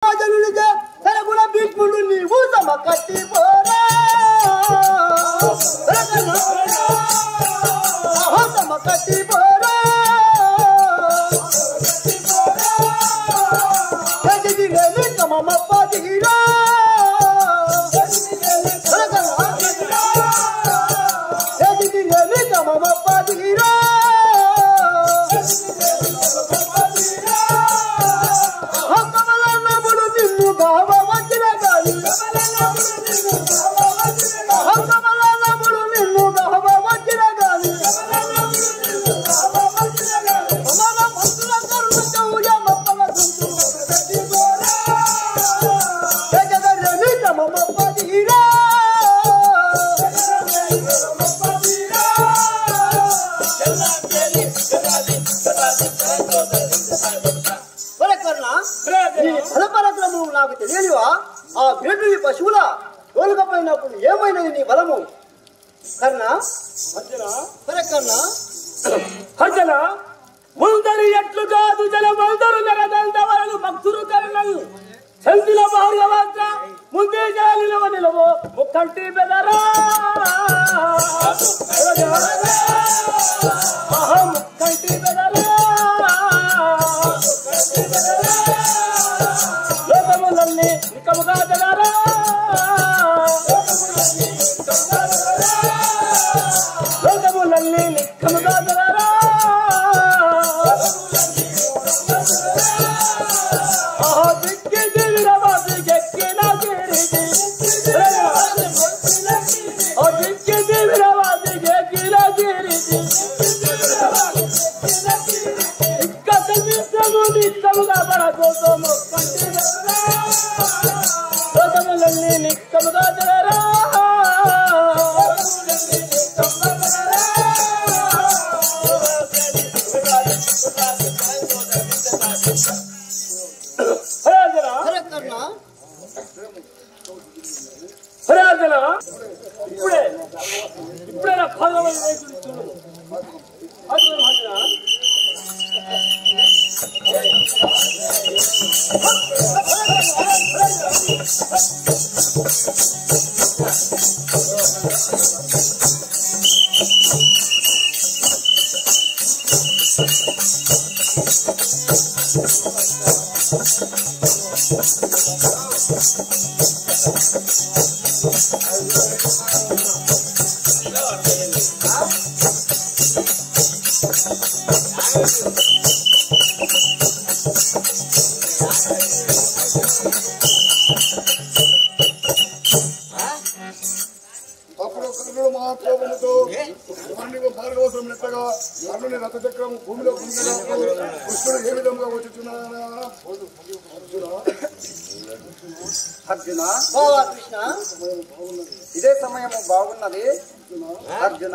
రాజనుడిగా తన గుణ భీష్ముడు నీవు తమ కట్టి పోరా తమ కట్టి పోరా ఎదిగిరేమి తమ పదిరా ఎదిగిరేమి తమ పదిరా కమలన్నముడు నిన్ను కావ వచ్చిన గాలి కమలన్నముడు నిన్ను కావ వచ్చిన గాలి కమల మంత్రుల కరుణ చౌర్య మప్పల జగదర్రని తమ మప్పదిరా ఒరే కర్ణ నీ బలపరాక్రమం నాకు తెలియనివా ఆ వేటుని పశువుల తోలుకపోయినప్పుడు ఏమైనది నీ బలము కర్ణ ఒరే కర్ణ హర్జన ముందరి ఎట్లు కాదు జల మందరు జగదంతవరలు భక్తులు కరుణలు చందిల భార్గవంత ముందే జల నిలవ నిలవు ముక్కంటి బెదరా ఆహా, ముక్కంటి బెదరా లోకములన్నీ నికముగా జగరా లోకములన్నీ నిక్కముగా జగరా ఆహా, దిక్కి దివిరవాది గెక్కిన గిరిది. ఆ దిక్కి దివిరవాది గెక్కిన గిరిది. ఇక్క సంగీతము నిక్కముగా పడకోసము కంటి లోకములన్నీ నిక్కముగా జగరా హరాజన ఒరే కర్ణ హరాజన ఇప్పుడే ఇప్పుడే నా పాదములు వేసుకుని చూడు అర్జున హజన అప్పుడు కర్ణుడు మహాకోపముతో పాండవ భార్గవసం నెట్టగా కర్ణుని రథచక్రం భూమిలో కుంగినప్పుడు కృష్ణుడు ఏ విధంగా వచ్చుచున్నాడా అర్జున బావా కృష్ణ ఇదే సమయము బాగున్నది అర్జున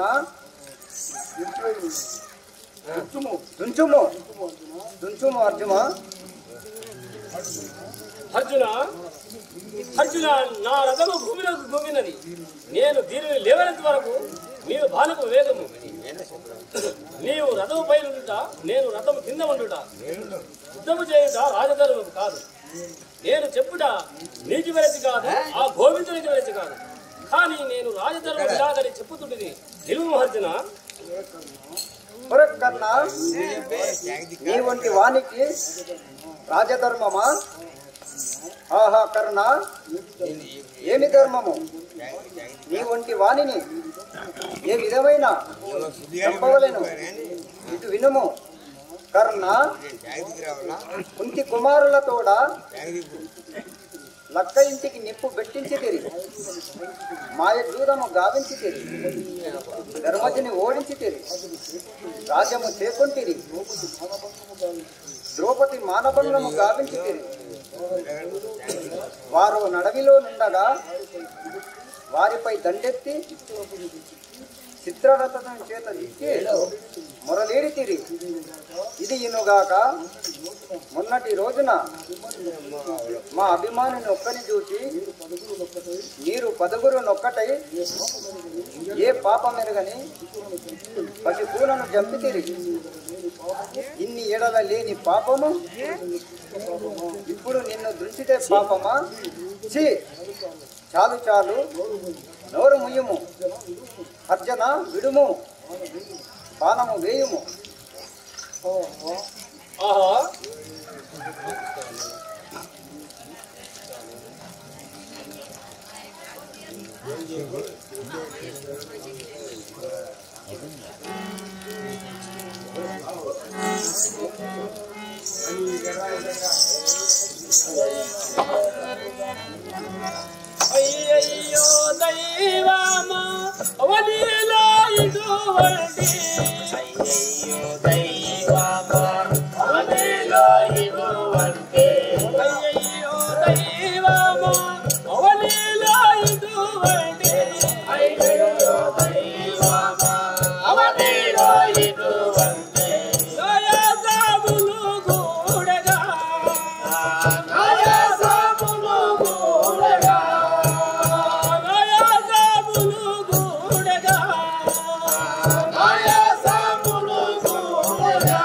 దుంచుము దుంచుము అర్జున అర్జున అర్జున నా రథము భూమిలోకి భూమినది నేను దీనిని లేవనంత వరకు నీవు బాలకు వేగము నీవు రథము పై ఉండుట నేను రథము కింద ఉండుట యుద్ధము చేయుట రాజధర్మం కాదు నేను చెప్పుట నీకు వెరచి కాదు ఆ గోవిందునికి వెరచి కాదు కానీ నేను రాజధర్మం ఇలాగని చెప్పుతుంటుంది నిలువు అర్జున ఒరే కర్ణ నీ వంటి వానికి రాజధర్మమా ఆహా కర్ణ ఏమి ధర్మము నీ వంటి వాణిని ఏ విధమైన చంపవలేను ఇటు వినుము కర్ణ కుంతి కుమారులతోడ లక్క ఇంటికి నిప్పు పెట్టించి తిరిగి మాయ జూదము గావించి తిరిగి ధర్మజని ఓడించి తిరిగి రాజ్యము చేకొంటిరి ద్రౌపది మానభంగము గావించి తిరిగి వారు నడవిలో నుండగా వారిపై దండెత్తి చిత్రరథం చేత దిక్కి మొరలేడి తిరి ఇది ఇనుగాక మొన్నటి రోజున మా అభిమానుని ఒక్కని చూసి మీరు పదుగురు నొక్కటై ఏ పాపం ఎరగని పసి పూలను జంపి తిరిగి ఇన్ని ఎడల లేని పాపము ఇప్పుడు నిన్ను దృష్టితే పాపమా ఛీ చాలు చాలు నోరు ముయ్యము అర్జన విడుము పానము వేయుము ఆహా అయ్యయ్యో దైవమా అవనిలో ఇటువంటి అయ్యయ్యో దైవమా అవనిలో ఇటువంటి అయ్యయ్యో దైవమా అవనిలో ఇటువంటి అయ్యయ్యో దైవమా అవనిలో ఇటువంటి దయాదాములు గూడగా దయాదాములు గూడగా దయాదాములు గూడగా దయాదాములు గూడగా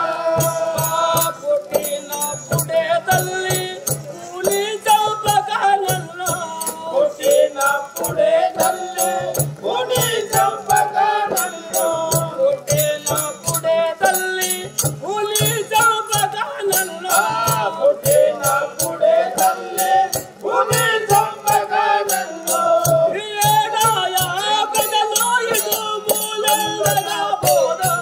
పుట్టినప్పుడే తల్లి కూలి చంపకాలలో పుట్టినప్పుడే తల్లి కూలి చంపకాలలో పుట్టినప్పుడే తల్లి కూలి చంపకాలలో పుట్టినప్పుడే తల్లి కూలి చంపకాలలో ఏడాయా ప్రజలు ఇటు మూలగా పోదా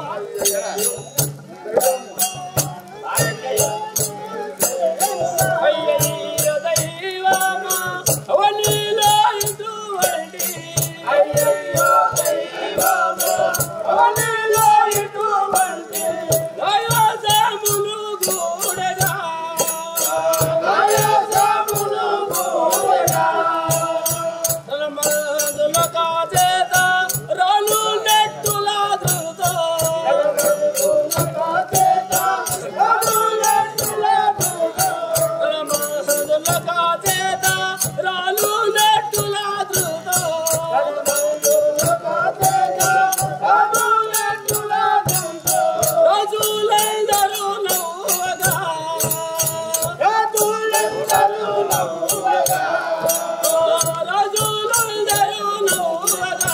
అయ్యయ్యో దైవమా అవనిలో ఇటువంటి అయ్యయ్యో దైవమా అవనిలో ఇటువంటి దయాదాములు గూడగా దయాదాములు గూడగా తలమందుల కాచేత రాళ్ళు నెట్టులా దుతో రాలు నెట్టులా ధృతో రాజులందరూ నవ్వగా రాజులందరూ నవ్వగా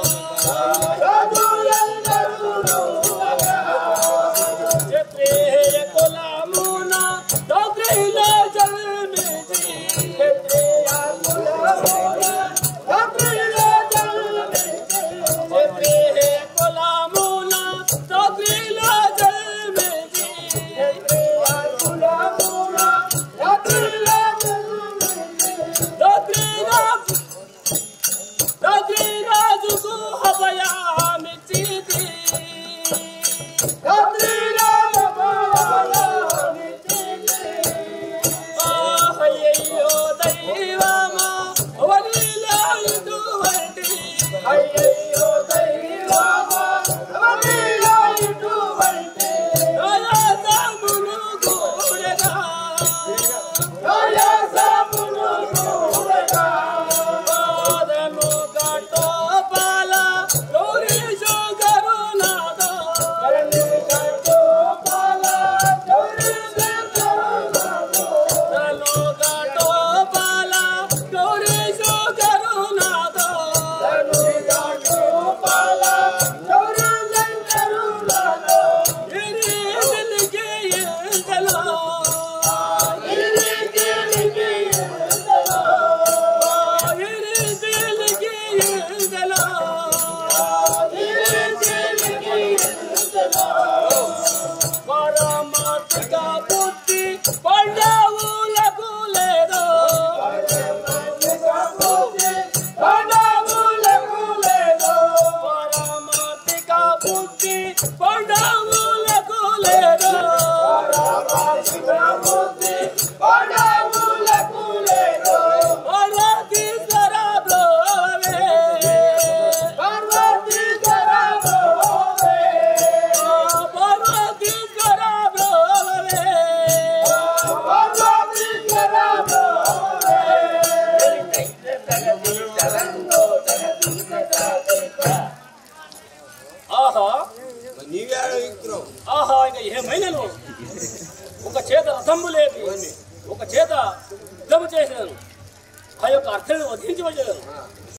క్షత్రియ కులమున దొంగలో జన్మించి క్షత్రియ కులమున దొంగలో జన్మించి క్షత్రియ కులమున దొంగలో జన్మించి క్షత్రియ కులమున దొంగలో జన్మించి దొంగలో దొంగరాజుకు అభయామిచ్చితి అయ్యయ్యో దైవమా అవనిలో ఇటువంటి అయ్యయ్యో దైవమా అవనిలో ఇటువంటి దయాదాములు గూడగా దయాదాములు గూడగా పాదము కట్టో పాల గౌరీ కరుణాదో కట్టో పాల గౌరీ తను కట్టో పాల గౌరీ కరుణాదో కట్టో పాల గౌరీ కరుణాదో ఇరి దిలికి ఇంతలో ఇరి దిలికి ఆ యొక్క అర్థాన్ని వధించవచ్చాను